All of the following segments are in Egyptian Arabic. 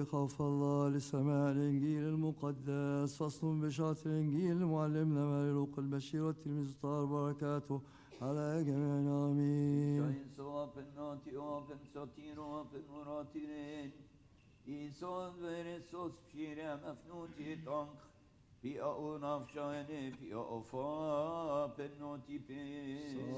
بخوف الله لسماع الإنجيل المقدس فصل بشارة الإنجيل معلمنا مالوق البشير والتلميذ طار بركاته على جميعنا آمين Kain soapen nati open satir open muratirin. İson vere sos pşire mefnuti tank. Pi a nafşane pi a ofa pennoti pes.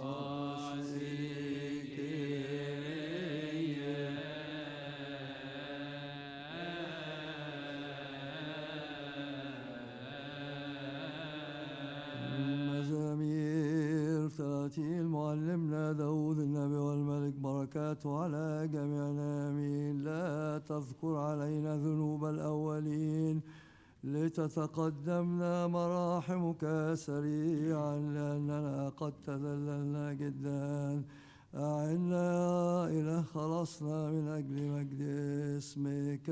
مزامير تراتيل معلمنا داود النبي والملك بركاته على جميعنا آمين لا تذكر علينا ذنوب الأولين لتتقدمنا مراحمك سريعا لأننا قد تذللنا جدا أعنا يا إله خلصنا من أجل مجد اسمك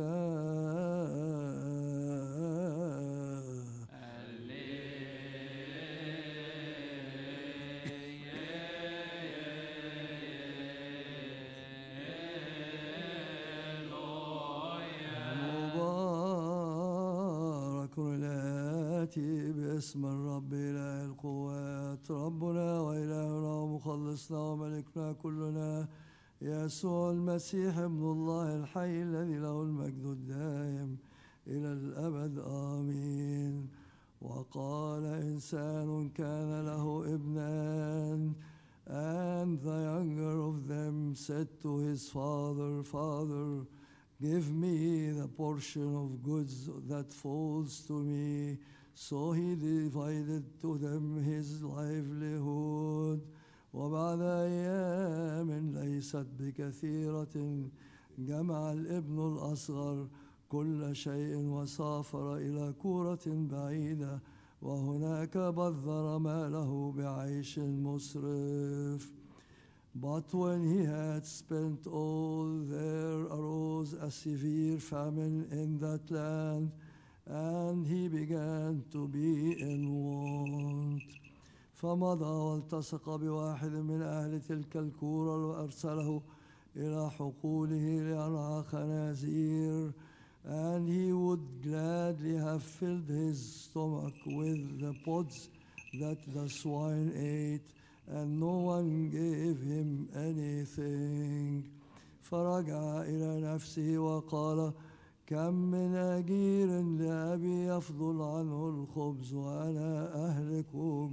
مبارك الآتي باسم الرب إله القوات ربنا وإلهنا ومخلصنا وملكنا كلنا يسوع المسيح ابن الله الحي الذي له المجد الدائم إلى الأبد آمين وقال إنسان كان له ابنان And the younger of them said to his father, Father, give me the portion of goods that falls to me. So he divided to them his livelihood. وبعد أيام ليست بكثيرة جمع الابن الأصغر كل شيء وسافر إلى كورة بعيدة وهناك بذر ماله بعيش مسرف. But when he had spent all, there arose a severe famine in that land, and he began to be in want. فمضى والتصق بواحد من أهل تلك الكورة وأرسله إلى حقوله ليرعى خنازير and he would gladly have filled his stomach with the pods that the swine ate and no one gave him anything فرجع إلى نفسه وقال كم من أجير لأبي يفضل عنه الخبز وأنا أهلك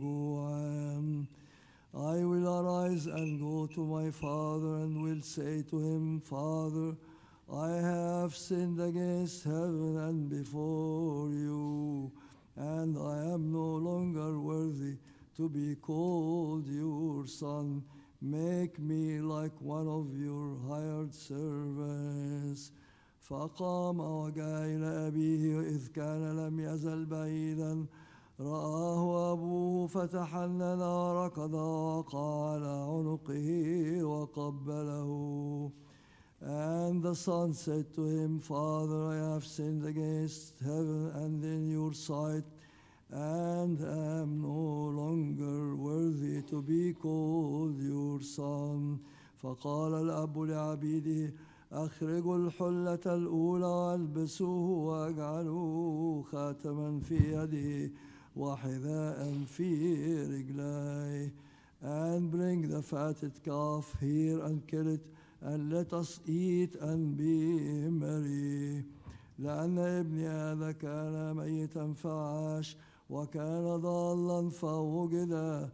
جوعا I will arise and go to my father and will say to him, Father, I have sinned against heaven and before you, and I am no longer worthy to be called your son. Make me like one of your hired servants. فقام وجاء إلى أبيه إذ كان لم يزل بعيدا رآه أبوه فتحنن وركض ووقع على عنقه وقبله And the son said to him, Father, I have sinned against heaven and in your sight, and am no longer worthy to be called your son. فقال الأب لعبيده أخرجوا الحلة الأولى والبسوه واجعلوا خاتما في يده وحذاء في رجليه and bring the fatted calf here and kill it and let us eat and be merry لأن ابني هذا كان ميتا فعاش وكان ضالا فوجد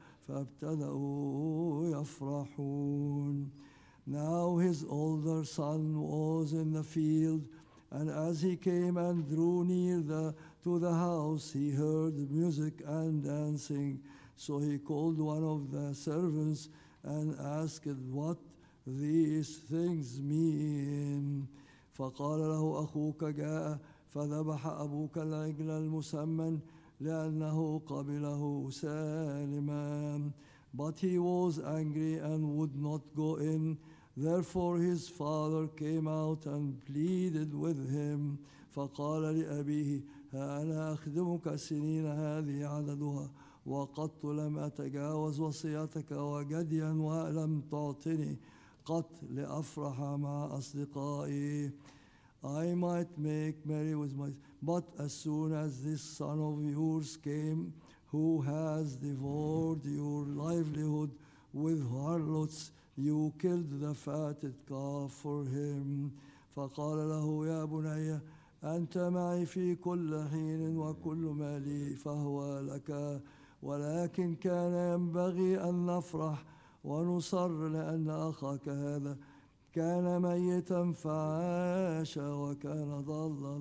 فابتدأوا يفرحون Now his older son was in the field, and as he came and drew near the, to the house, he heard music and dancing. So he called one of the servants and asked what these things mean. فقال له أخوك جاء فذبح أبوك العجل المسمن لأنه قبله سالما. But he was angry and would not go in. Therefore his father came out and pleaded with him. فقال لأبيه ها أنا أخدمك سنين هذه عددها وقط لم أتجاوز وصيتك وجديا ولم تعطني قط لأفرح مع أصدقائي I I might make merry with my. But as soon as this son of yours came, who has devoured your livelihood with harlots, you killed the fatted calf for him. فقال له يا بني أنت معي في كل حين وكل مالي فهو لك ولكن كان ينبغي أن نفرح ونصر لأن أخاك هذا كان ميتا فعاش وكان ضالا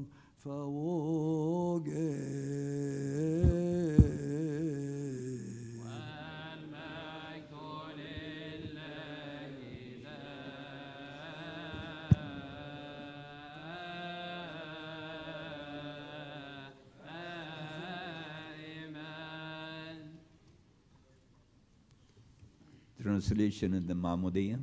فوجد والمجد لله دائما Translation in the Mahmudiyya.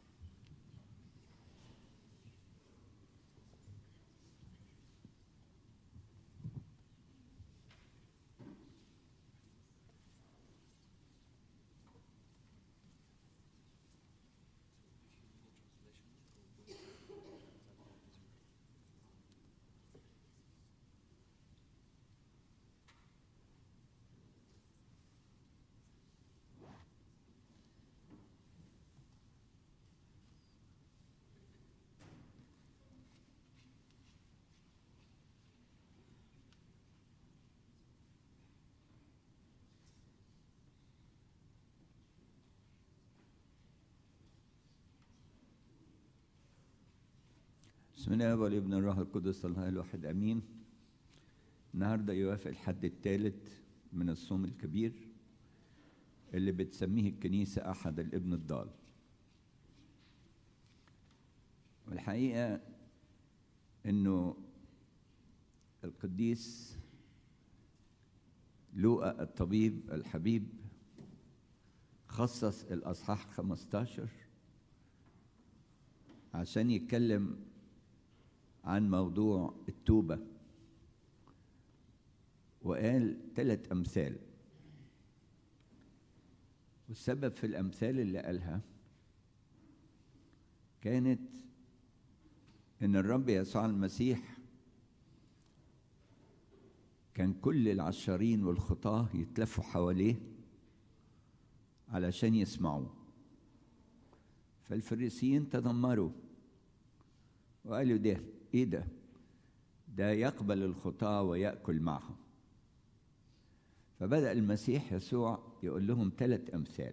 بسم الله والابن الروح القدس الله الواحد امين النهارده يوافق الحد الثالث من الصوم الكبير اللي بتسميه الكنيسه احد الابن الضال والحقيقه انه القديس لوقا الطبيب الحبيب خصص الاصحاح 15 عشان يتكلم عن موضوع التوبة وقال ثلاث أمثال والسبب في الأمثال اللي قالها كانت إن الرب يسوع المسيح كان كل العشارين والخطاة يتلفوا حواليه علشان يسمعوه فالفريسيين تذمروا وقالوا ده ايه ده ده يقبل الخطاة ويأكل معهم فبدأ المسيح يسوع يقول لهم ثلاث أمثال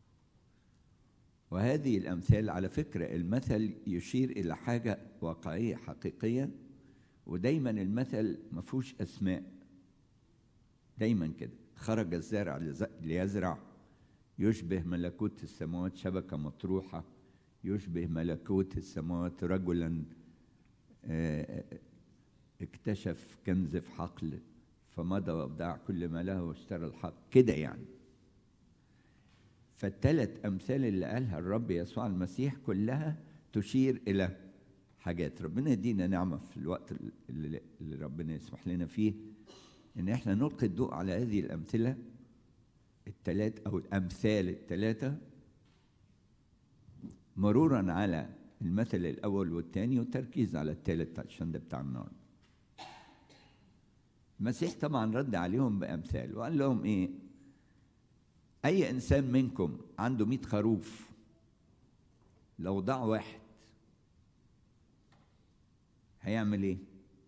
وهذه الأمثال على فكرة المثل يشير إلى حاجة واقعية حقيقية ودايما المثل ما فيهوش أسماء دايما كده خرج الزارع لز- ليزرع يشبه ملكوت السماوات شبكة مطروحة يشبه ملكوت السماوات رجلا آه، اكتشف كنز في حقل فمضى وابدع كل ما له واشترى الحق كده يعني فالثلاث امثال اللي قالها الرب يسوع المسيح كلها تشير الى حاجات ربنا يدينا نعمه في الوقت اللي, اللي ربنا يسمح لنا فيه ان احنا نلقي الضوء على هذه الامثله الثلاث او الامثال الثلاثه مرورا على المثل الاول والثاني والتركيز على الثالث عشان ده بتاع النار المسيح طبعا رد عليهم بامثال وقال لهم ايه اي انسان منكم عنده مئة خروف لو ضاع واحد هيعمل ايه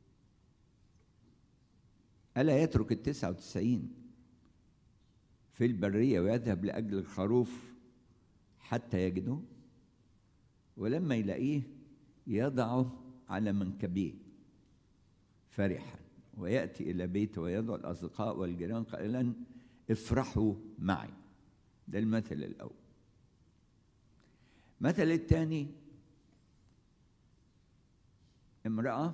الا يترك التسعه وتسعين في البريه ويذهب لاجل الخروف حتى يجده ولما يلاقيه يضعه على منكبيه فرحا وياتي الى بيته ويدعو الاصدقاء والجيران قائلا افرحوا معي ده المثل الاول المثل الثاني امراه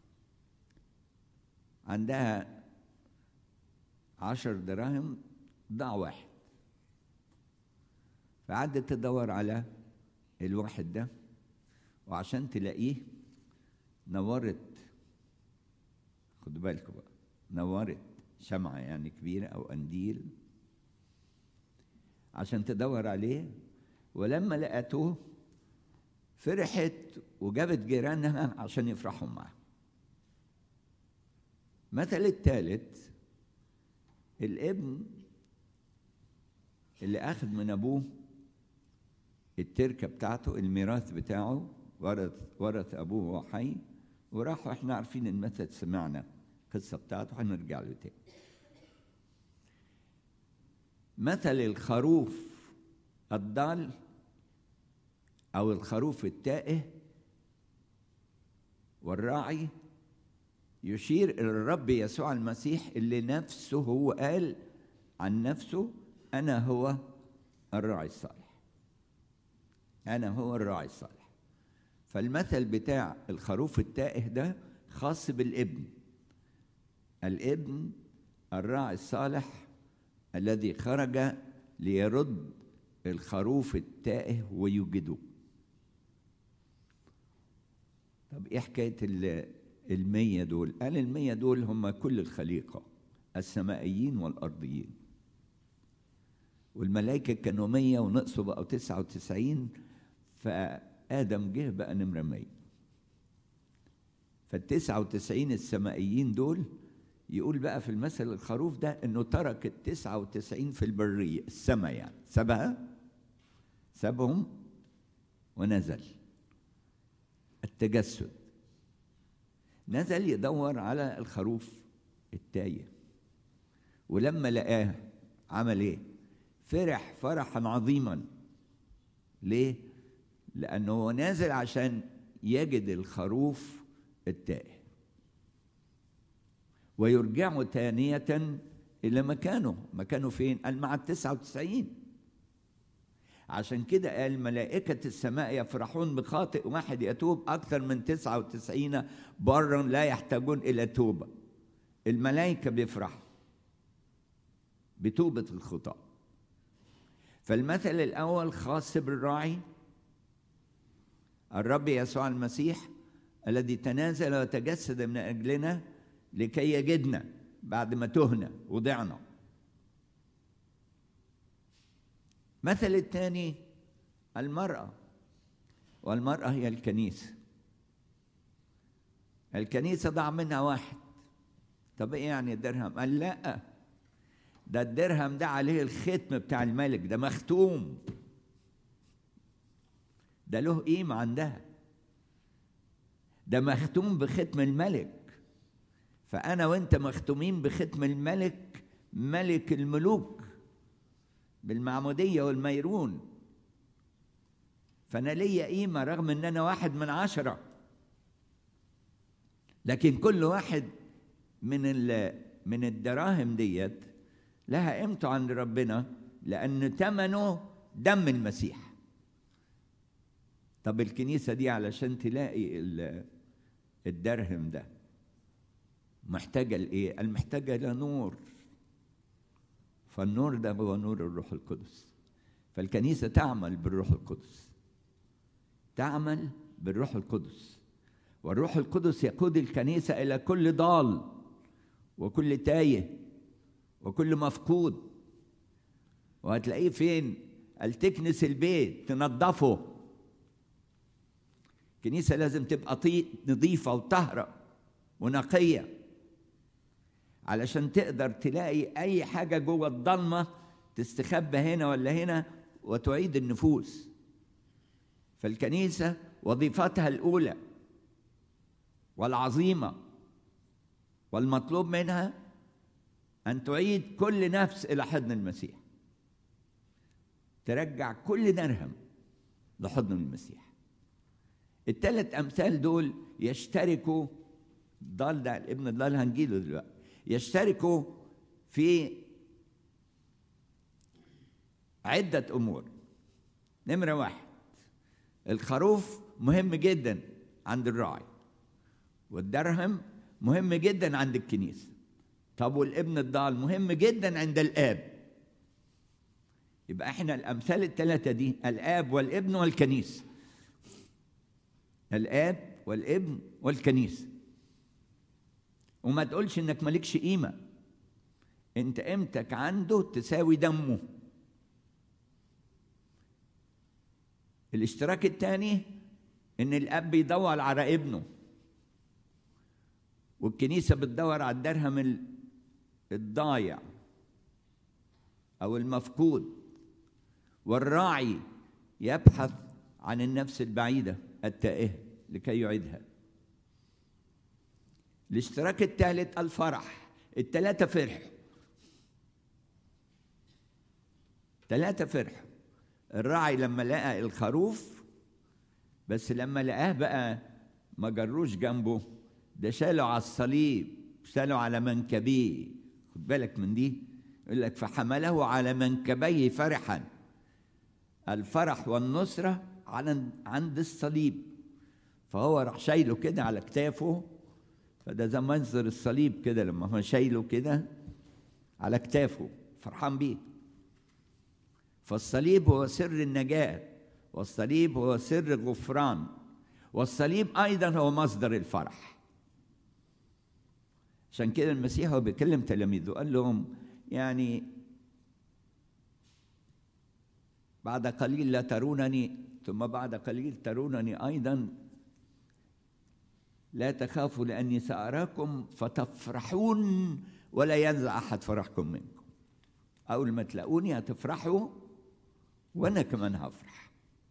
عندها عشر دراهم ضاع واحد فقعدت تدور على الواحد ده وعشان تلاقيه نورت خدوا بالكم بقى نورت شمعة يعني كبيرة أو قنديل عشان تدور عليه ولما لقته فرحت وجابت جيرانها عشان يفرحوا معاها مثل الثالث الابن اللي اخذ من ابوه التركه بتاعته الميراث بتاعه ورث ورث ابوه وهو حي وراحوا احنا عارفين المثل سمعنا القصه بتاعته هنرجع له تاني مثل الخروف الضال او الخروف التائه والراعي يشير الى الرب يسوع المسيح اللي نفسه هو قال عن نفسه انا هو الراعي الصالح انا هو الراعي الصالح فالمثل بتاع الخروف التائه ده خاص بالابن الابن الراعي الصالح الذي خرج ليرد الخروف التائه ويوجده طب ايه حكايه المية دول قال المية دول هم كل الخليقة السمائيين والأرضيين والملائكة كانوا مية ونقصوا بقوا تسعة وتسعين فآدم جه بقى نمرة مية فالتسعة وتسعين السمائيين دول يقول بقى في المثل الخروف ده انه ترك التسعة وتسعين في البرية السماء يعني سابها سابهم ونزل التجسد نزل يدور على الخروف التايه ولما لقاه عمل ايه فرح فرحا عظيما ليه لانه هو نازل عشان يجد الخروف التائه ويرجعه ثانية إلى مكانه مكانه فين؟ قال مع التسعة وتسعين عشان كده قال ملائكة السماء يفرحون بخاطئ واحد يتوب أكثر من تسعة وتسعين برا لا يحتاجون إلى توبة الملائكة بيفرحوا بتوبة الخطاة فالمثل الأول خاص بالراعي الرب يسوع المسيح الذي تنازل وتجسد من أجلنا لكي يجدنا بعد ما تهنا وضعنا مثل الثاني المرأة والمرأة هي الكنيسة الكنيسة ضاع منها واحد طب ايه يعني الدرهم؟ قال لا ده الدرهم ده عليه الختم بتاع الملك ده مختوم ده له قيمة عندها ده مختوم بختم الملك فأنا وأنت مختومين بختم الملك ملك الملوك بالمعمودية والميرون فأنا ليا قيمة رغم إن أنا واحد من عشرة لكن كل واحد من من الدراهم ديت لها قيمته عند ربنا لأن ثمنه دم المسيح طب الكنيسة دي علشان تلاقي الدرهم ده محتاجة لإيه؟ المحتاجة لنور فالنور ده هو نور الروح القدس فالكنيسة تعمل بالروح القدس تعمل بالروح القدس والروح القدس يقود الكنيسة إلى كل ضال وكل تايه وكل مفقود وهتلاقيه فين؟ قال تكنس البيت تنظفه الكنيسة لازم تبقى نظيفة وطاهرة ونقية علشان تقدر تلاقي أي حاجة جوه الضلمة تستخبى هنا ولا هنا وتعيد النفوس فالكنيسة وظيفتها الأولى والعظيمة والمطلوب منها أن تعيد كل نفس إلى حضن المسيح ترجع كل درهم لحضن المسيح الثلاث أمثال دول يشتركوا ضال ده ابن الضال هنجيله دلوقتي يشتركوا في عدة أمور نمرة واحد الخروف مهم جدا عند الراعي والدرهم مهم جدا عند الكنيسة طب والابن الضال مهم جدا عند الآب يبقى احنا الأمثال الثلاثة دي الآب والابن والكنيسة الآب والابن والكنيسة وما تقولش انك مالكش قيمة انت قيمتك عنده تساوي دمه الاشتراك الثاني ان الاب بيدور على ابنه والكنيسه بتدور على الدرهم ال- الضايع او المفقود والراعي يبحث عن النفس البعيده التائهه لكي يعيدها الاشتراك الثالث الفرح الثلاثه فرحوا ثلاثه فرحوا الراعي لما لقى الخروف بس لما لقاه بقى ما جروش جنبه ده شاله على الصليب شاله على منكبيه خد بالك من دي يقول لك فحمله على منكبيه فرحا الفرح والنصرة على عند الصليب فهو راح شايله كده على كتافه فده زي منظر الصليب كده لما هو شايله كده على كتافه فرحان بيه فالصليب هو سر النجاة والصليب هو سر الغفران والصليب أيضا هو مصدر الفرح عشان كده المسيح هو بيكلم تلاميذه قال لهم يعني بعد قليل لا ترونني ثم بعد قليل ترونني أيضا لا تخافوا لأني سأراكم فتفرحون ولا ينزع أحد فرحكم منكم أول ما تلاقوني هتفرحوا وأنا كمان هفرح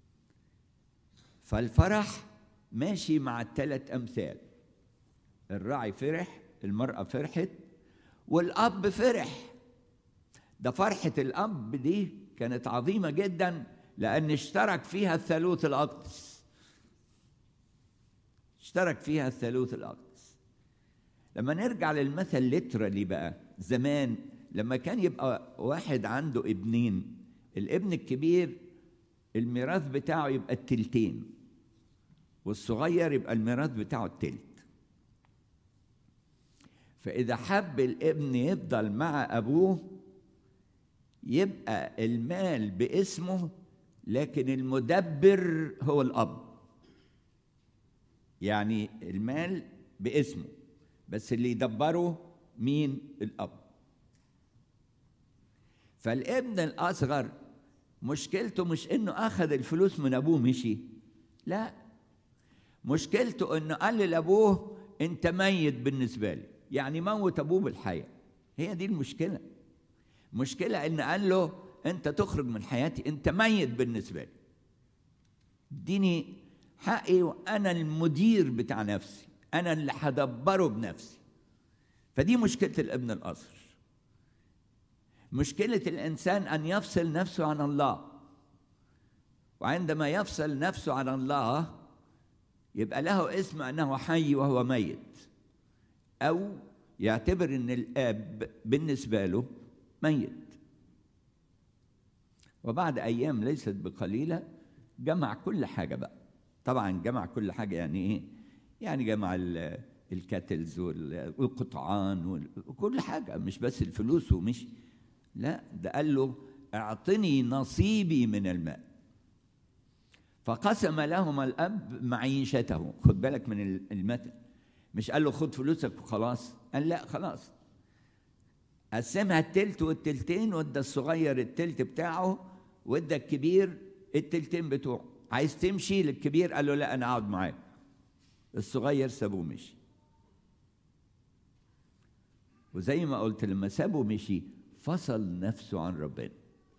فالفرح ماشي مع الثلاث أمثال الراعي فرح المرأة فرحت والأب فرح ده فرحة الأب دي كانت عظيمة جدا لأن اشترك فيها الثالوث الأقدس اشترك فيها الثالوث الأقدس لما نرجع للمثل لترالي بقى زمان لما كان يبقى واحد عنده ابنين الابن الكبير الميراث بتاعه يبقى التلتين والصغير يبقى الميراث بتاعه التلت فإذا حب الابن يفضل مع أبوه يبقى المال باسمه لكن المدبر هو الأب يعني المال باسمه بس اللي يدبره مين الأب فالابن الأصغر مشكلته مش إنه أخذ الفلوس من أبوه مشي لا مشكلته إنه قال لأبوه أنت ميت بالنسبة لي يعني موت أبوه بالحياة هي دي المشكلة مشكلة إن قال له أنت تخرج من حياتي أنت ميت بالنسبة لي اديني حقي وأنا المدير بتاع نفسي أنا اللي هدبره بنفسي فدي مشكلة الابن الأصغر مشكلة الإنسان أن يفصل نفسه عن الله وعندما يفصل نفسه عن الله يبقى له اسم أنه حي وهو ميت أو يعتبر أن الآب بالنسبة له ميت وبعد أيام ليست بقليلة جمع كل حاجة بقى طبعا جمع كل حاجة يعني إيه يعني جمع الكاتلز والقطعان وكل حاجة مش بس الفلوس ومش لا ده قال له اعطني نصيبي من المال فقسم لهما الاب معيشته خد بالك من المثل مش قال له خد فلوسك وخلاص قال لا خلاص قسمها التلت والتلتين وادى الصغير التلت بتاعه وادى الكبير التلتين بتوعه عايز تمشي للكبير قال له لا انا اقعد معاك الصغير سابوه مشي وزي ما قلت لما سابه مشي فصل نفسه عن ربنا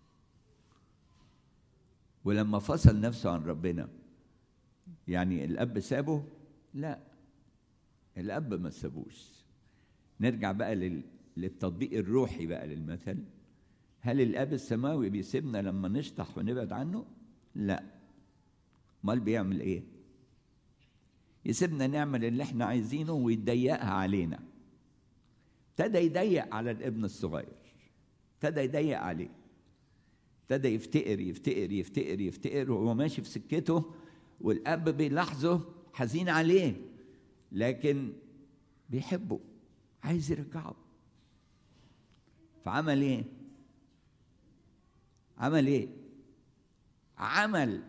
ولما فصل نفسه عن ربنا يعني الاب سابه لا الاب ما سابوش نرجع بقى لل... للتطبيق الروحي بقى للمثل هل الاب السماوي بيسيبنا لما نشطح ونبعد عنه لا امال بيعمل ايه يسيبنا نعمل اللي احنا عايزينه ويضيقها علينا ابتدى يضيق على الابن الصغير ابتدى يضيق عليه ابتدى يفتقر يفتقر يفتقر يفتقر وهو ماشي في سكته والاب بيلاحظه حزين عليه لكن بيحبه عايز يرجعه فعمل ايه عمل ايه عمل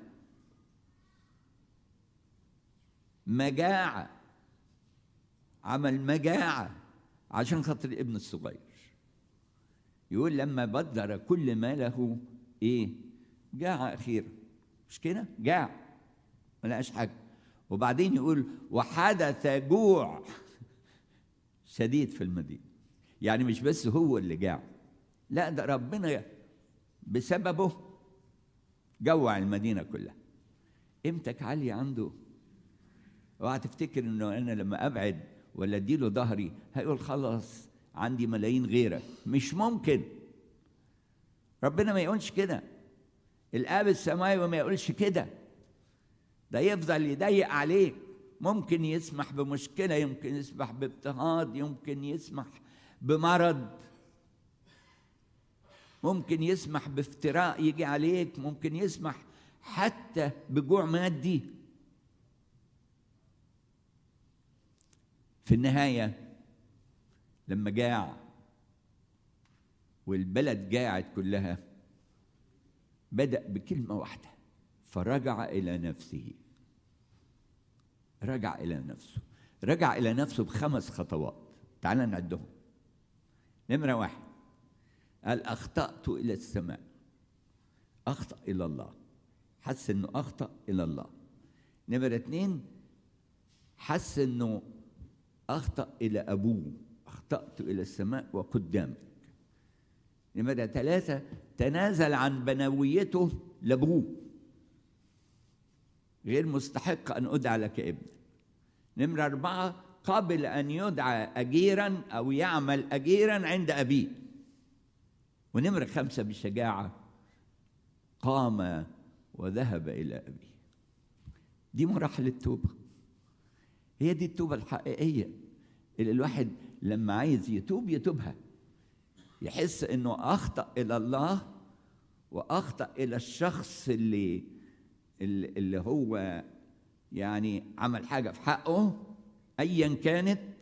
مجاعة عمل مجاعة عشان خاطر الابن الصغير يقول لما بدر كل ماله ايه جاع اخيرا مش كده جاع ما لقاش حاجه وبعدين يقول وحدث جوع شديد في المدينة يعني مش بس هو اللي جاع لا ده ربنا بسببه جوع المدينة كلها قيمتك عالية عنده اوعى تفتكر انه انا لما ابعد ولا اديله ظهري هيقول خلاص عندي ملايين غيرك مش ممكن ربنا ما يقولش كده الاب السماوي ما يقولش كده ده يفضل يضيق عليك ممكن يسمح بمشكلة يمكن يسمح باضطهاد يمكن يسمح بمرض ممكن يسمح بافتراء يجي عليك ممكن يسمح حتى بجوع مادي في النهاية لما جاع والبلد جاعت كلها بدأ بكلمة واحدة فرجع إلى نفسه رجع إلى نفسه رجع إلى نفسه بخمس خطوات تعال نعدهم نمرة واحد قال أخطأت إلى السماء أخطأ إلى الله حس إنه أخطأ إلى الله نمرة اتنين حس إنه أخطأ إلى أبوه أخطأت إلى السماء وقدامك نمرة ثلاثة تنازل عن بنويته لأبوه غير مستحق أن أدعى لك ابن نمرة أربعة قبل أن يدعى أجيرا أو يعمل أجيرا عند أبيه ونمرة خمسة بشجاعة قام وذهب إلى أبيه دي مراحل التوبة هي دي التوبة الحقيقية اللي الواحد لما عايز يتوب يتوبها يحس انه اخطا الى الله واخطا الى الشخص اللي اللي هو يعني عمل حاجه في حقه ايا كانت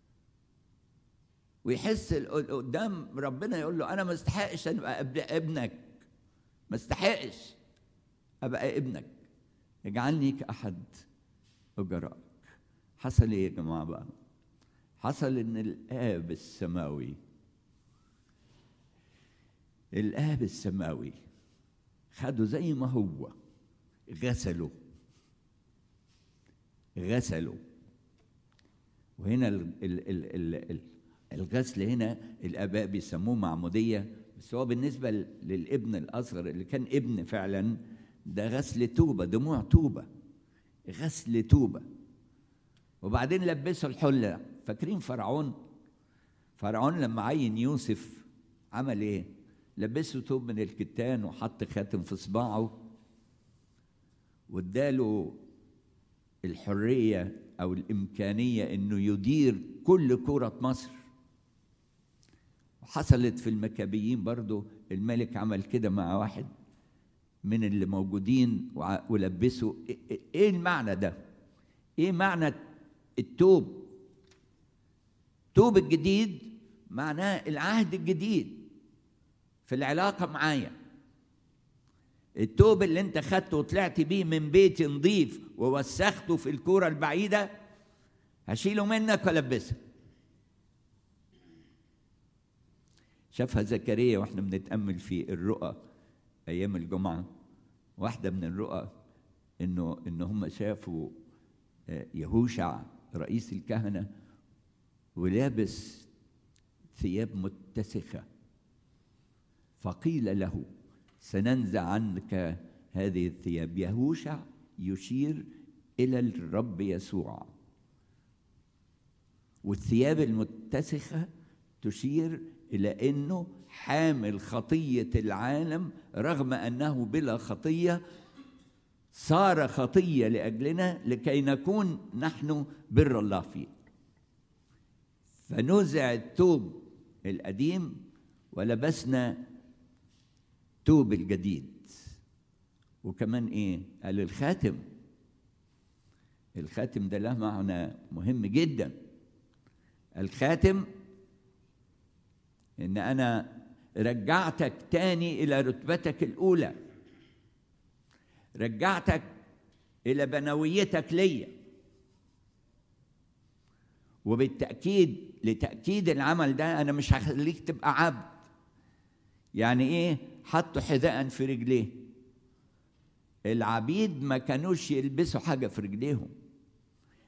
ويحس قدام ربنا يقول له انا ما استحقش ان ابقى ابنك ما استحقش ابقى ابنك اجعلني كاحد اجرائك حصل ايه يا جماعه بقى حصل ان الاب السماوي الاب السماوي خده زي ما هو غسله غسله وهنا ال ال ال ال ال الغسل هنا الاباء بيسموه معموديه بس هو بالنسبه للابن الاصغر اللي كان ابن فعلا ده غسل توبه دموع توبه غسل توبه وبعدين لبسه الحله فاكرين فرعون فرعون لما عين يوسف عمل ايه لبسه توب من الكتان وحط خاتم في صباعه واداله الحريه او الامكانيه انه يدير كل كره مصر وحصلت في المكابيين برضو الملك عمل كده مع واحد من اللي موجودين ولبسه ايه المعنى ده ايه معنى التوب توب الجديد معناه العهد الجديد في العلاقه معايا التوب اللي انت خدته وطلعت بيه من بيتي نظيف ووسخته في الكوره البعيده هشيله منك والبسك شافها زكريا واحنا بنتامل في الرؤى ايام الجمعه واحده من الرؤى انه ان هم شافوا يهوشع رئيس الكهنه ولابس ثياب متسخه فقيل له سننزع عنك هذه الثياب يهوشع يشير الى الرب يسوع والثياب المتسخه تشير الى انه حامل خطيه العالم رغم انه بلا خطيه صار خطيه لاجلنا لكي نكون نحن بر الله فيه فنزع التوب القديم ولبسنا توب الجديد وكمان ايه قال الخاتم الخاتم ده له معنى مهم جدا الخاتم ان انا رجعتك تاني الى رتبتك الاولى رجعتك الى بنويتك ليا وبالتاكيد لتاكيد العمل ده انا مش هخليك تبقى عبد يعني ايه حطوا حذاء في رجليه العبيد ما كانوش يلبسوا حاجه في رجليهم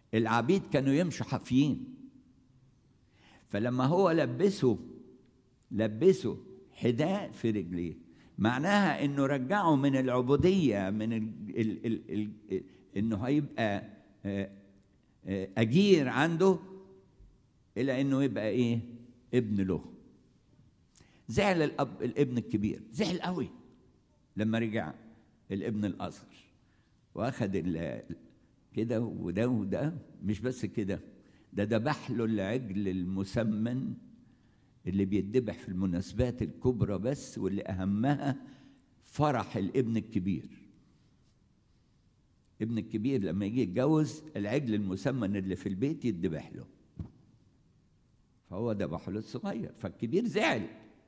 العبيد كانوا يمشوا حافيين فلما هو لبسه لبسه حذاء في رجليه معناها انه رجعه من العبوديه من ال ال ال ال انه هيبقى آه، آه، اجير عنده الى انه يبقى ايه ابن له زعل الاب الابن الكبير زعل قوي لما رجع الابن الاصغر واخد ال- كده وده وده مش بس كده ده ذبح له العجل المسمن اللي بيتذبح في المناسبات الكبرى بس واللي اهمها فرح الابن الكبير ابن الكبير لما يجي يتجوز العجل المسمن اللي في البيت يتذبح له فهو ذبحه للصغير فالكبير زعل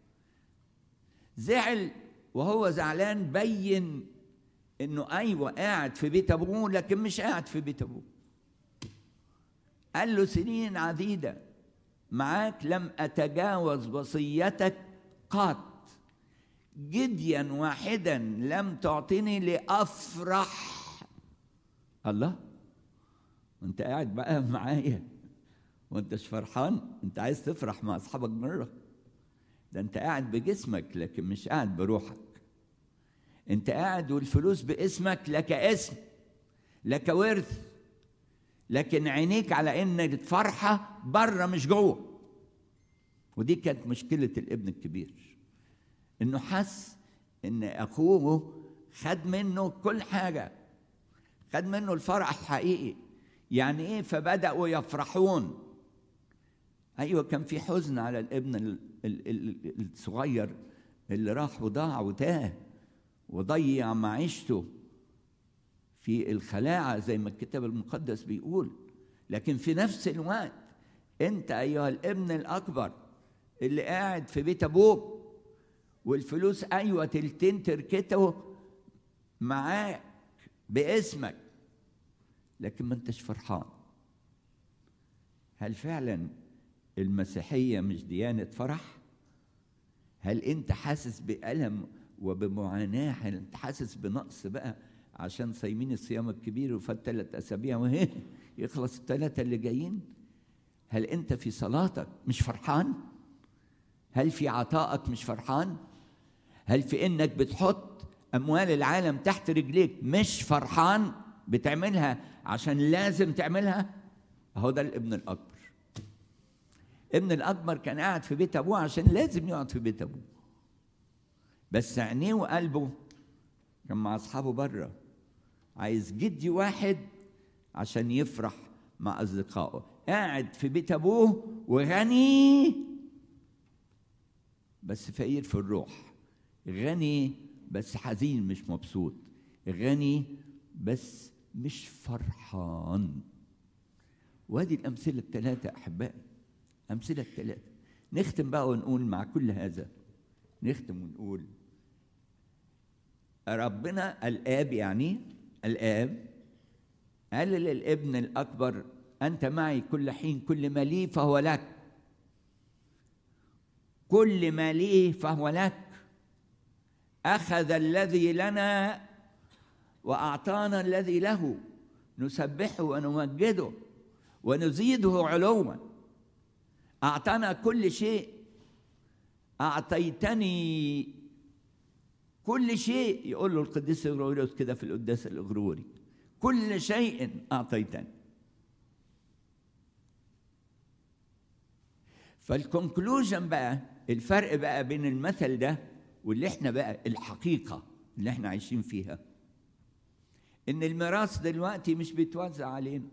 زعل وهو زعلان بين انه ايوه قاعد في بيت ابوه لكن مش قاعد في بيت ابوه قال له سنين عديده معاك لم اتجاوز وصيتك قط جديا واحدا لم تعطني لافرح الله وانت قاعد بقى معايا وانتش فرحان انت عايز تفرح مع اصحابك مره ده انت قاعد بجسمك لكن مش قاعد بروحك انت قاعد والفلوس باسمك لك اسم لك ورث لكن عينيك على ان الفرحه بره مش جوه ودي كانت مشكله الابن الكبير انه حس ان اخوه خد منه كل حاجه خد منه الفرح الحقيقي يعني ايه فبداوا يفرحون ايوه كان في حزن على الابن ال- ال- ال- الصغير اللي راح وضاع وتاه وضيع معيشته في الخلاعه زي ما الكتاب المقدس بيقول لكن في نفس الوقت انت ايها الابن الاكبر اللي قاعد في بيت ابوك والفلوس ايوه تلتين تركته معاك باسمك لكن ما انتش فرحان هل فعلا المسيحيه مش ديانه فرح هل انت حاسس بالم وبمعاناه هل انت حاسس بنقص بقى عشان صايمين الصيام الكبير وفات ثلاث اسابيع وهي يخلص الثلاثه اللي جايين هل انت في صلاتك مش فرحان هل في عطائك مش فرحان هل في انك بتحط اموال العالم تحت رجليك مش فرحان بتعملها عشان لازم تعملها اهو ده الابن الاكبر ابن الاكبر كان قاعد في بيت ابوه عشان لازم يقعد في بيت ابوه بس عينيه وقلبه كان مع اصحابه بره عايز جدي واحد عشان يفرح مع اصدقائه قاعد في بيت ابوه وغني بس فقير في الروح غني بس حزين مش مبسوط غني بس مش فرحان وادي الامثله الثلاثه احبائي امثله الثلاثه نختم بقى ونقول مع كل هذا نختم ونقول ربنا الاب يعني الاب قال للابن الاكبر انت معي كل حين كل ما لي فهو لك كل ما لي فهو لك اخذ الذي لنا واعطانا الذي له نسبحه ونمجده ونزيده علوا اعطانا كل شيء اعطيتني كل شيء يقول له القديس غروريوس كده في القداس الاغروري كل شيء اعطيتني فالكونكلوجن بقى الفرق بقى بين المثل ده واللي احنا بقى الحقيقه اللي احنا عايشين فيها ان الميراث دلوقتي مش بيتوزع علينا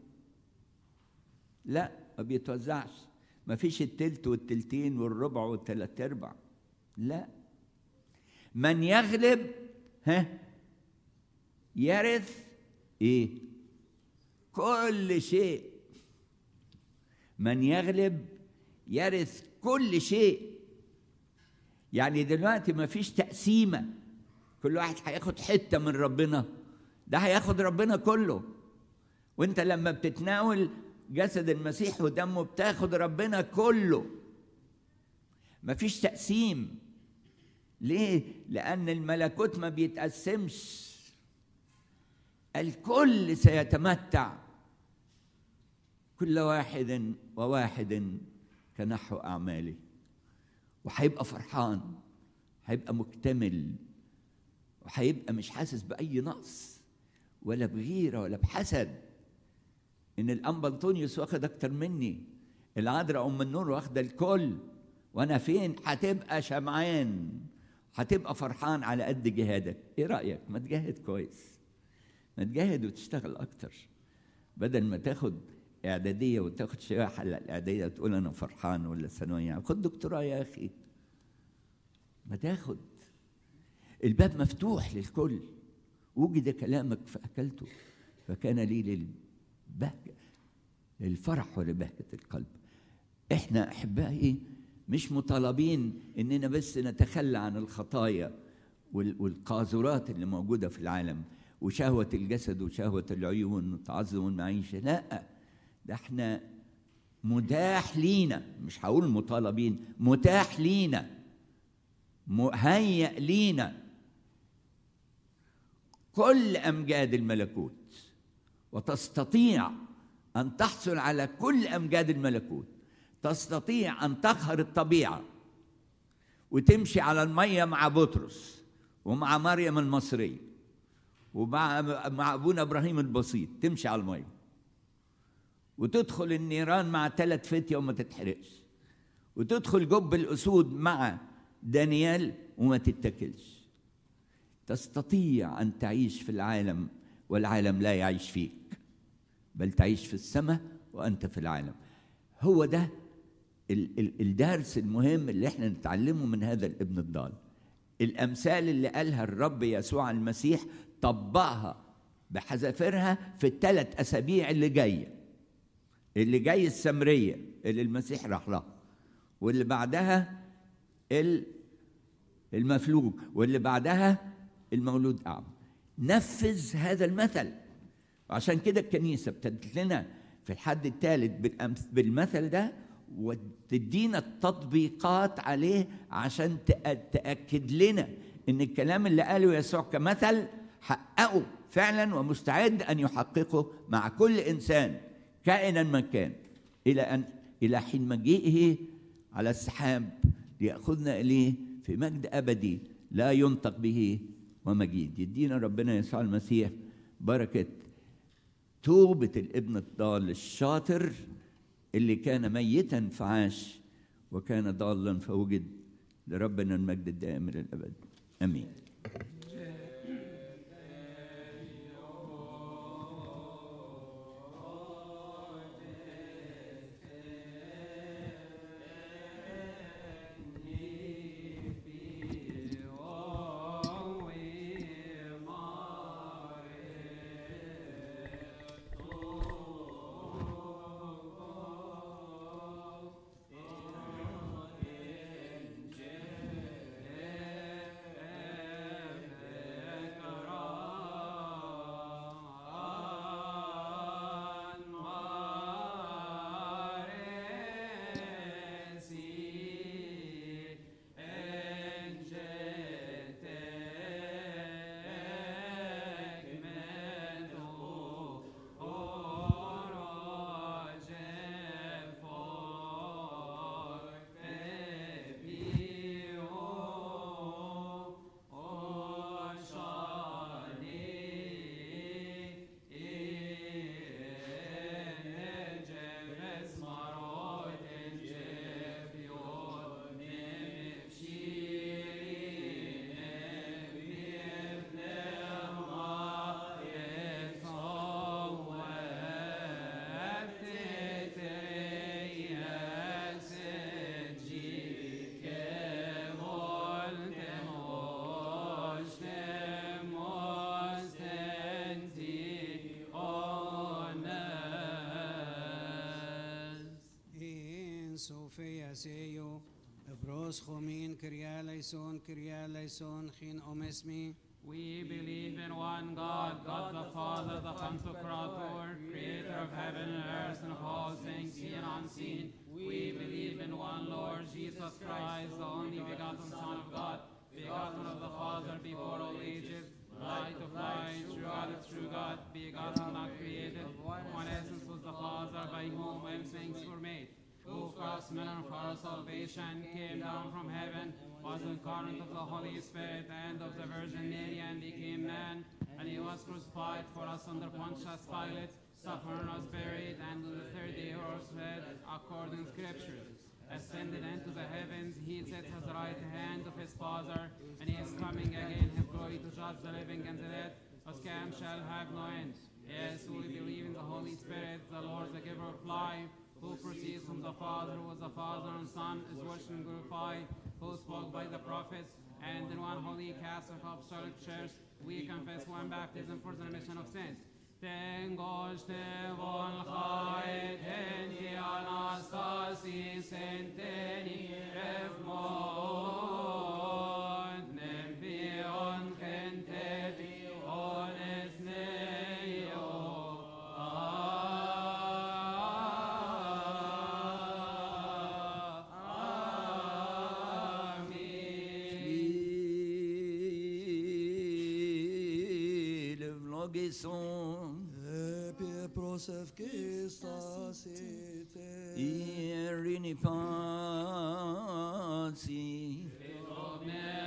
لا ما بيتوزعش ما فيش التلت والتلتين والربع والتلات ارباع لا من يغلب ها يرث ايه كل شيء من يغلب يرث كل شيء يعني دلوقتي ما فيش تقسيمه كل واحد هياخد حته من ربنا ده هياخد ربنا كله وانت لما بتتناول جسد المسيح ودمه بتاخد ربنا كله مفيش تقسيم ليه لان الملكوت ما بيتقسمش الكل سيتمتع كل واحد وواحد كنحو أعماله وهيبقى فرحان هيبقى مكتمل وهيبقى مش حاسس بأي نقص ولا بغيرة ولا بحسد إن الأنبا أنطونيوس واخد أكتر مني العذراء أم النور واخدة الكل وأنا فين هتبقى شمعان هتبقى فرحان على قد جهادك إيه رأيك ما تجاهد كويس ما تجاهد وتشتغل أكتر بدل ما تاخد إعدادية وتاخد شواحة على الإعدادية وتقول أنا فرحان ولا ثانوية خد دكتوراه يا أخي ما تاخد الباب مفتوح للكل وجد كلامك فأكلته فكان لي للبهجة للفرح ولبهجة القلب احنا أحبائي مش مطالبين إننا بس نتخلى عن الخطايا والقاذورات اللي موجودة في العالم وشهوة الجسد وشهوة العيون وتعظم المعيشة لا ده احنا متاح لينا مش هقول مطالبين متاح لينا مهيأ لينا كل أمجاد الملكوت وتستطيع أن تحصل على كل أمجاد الملكوت تستطيع أن تقهر الطبيعة وتمشي على المية مع بطرس ومع مريم المصرية ومع مع أبونا إبراهيم البسيط تمشي على المية وتدخل النيران مع ثلاث فتية وما تتحرقش وتدخل جب الأسود مع دانيال وما تتكلش تستطيع أن تعيش في العالم والعالم لا يعيش فيك بل تعيش في السماء وأنت في العالم هو ده ال- ال- الدرس المهم اللي احنا نتعلمه من هذا الابن الضال الأمثال اللي قالها الرب يسوع المسيح طبقها بحذافيرها في الثلاث أسابيع اللي جاية اللي جاي السمرية اللي المسيح راح لها واللي بعدها ال- المفلوج واللي بعدها المولود أعمى نفذ هذا المثل وعشان كده الكنيسة ابتدت لنا في الحد الثالث بالأمس بالمثل ده وتدينا التطبيقات عليه عشان تأ- تأكد لنا إن الكلام اللي قاله يسوع كمثل حققه فعلا ومستعد أن يحققه مع كل إنسان كائنا من كان إلى أن إلى حين مجيئه على السحاب ليأخذنا إليه في مجد أبدي لا ينطق به ومجيد يدينا ربنا يسوع المسيح بركة توبة الابن الضال الشاطر اللي كان ميتا فعاش وكان ضالا فوجد لربنا المجد الدائم إلى الأبد آمين إن صوفيا سيو بروس خومين كريا ليسون كريا ليسون خين أم اسمي We believe in one God, God the Father, the Pantocrator, creator of heaven and earth and of all things seen and unseen. We believe in one Lord Jesus Christ, the only begotten Son of God, begotten of the Father before all ages, light of light, true God of true God, begotten, not created. One essence was the Father, Father, by whom all things were made, who for us men and for our salvation came down from heaven, was incarnate of the Holy Spirit and of the Virgin Mary, and became man, and he was crucified for us under Pontius Pilate, suffered and was buried, and on the third day rose dead, according to Scriptures. Ascended into the heavens, he sits at the right hand of his Father, and he is coming again in glory to judge the living and the dead. Whose scam shall have no end. Yes, we believe in the Holy Spirit, the Lord, the giver of life, who proceeds from the Father, who is the Father and Son, is worshipped and glorified, who spoke by the prophets, and in one holy Catholic Apostolic Church, we confess one baptism for the remission of sins. Tengosh tevon chait enti anastasi senteni refmon nempion kenteti ones neio. le vlogesson Επί προσευκίστασίτε. irini pasi Omne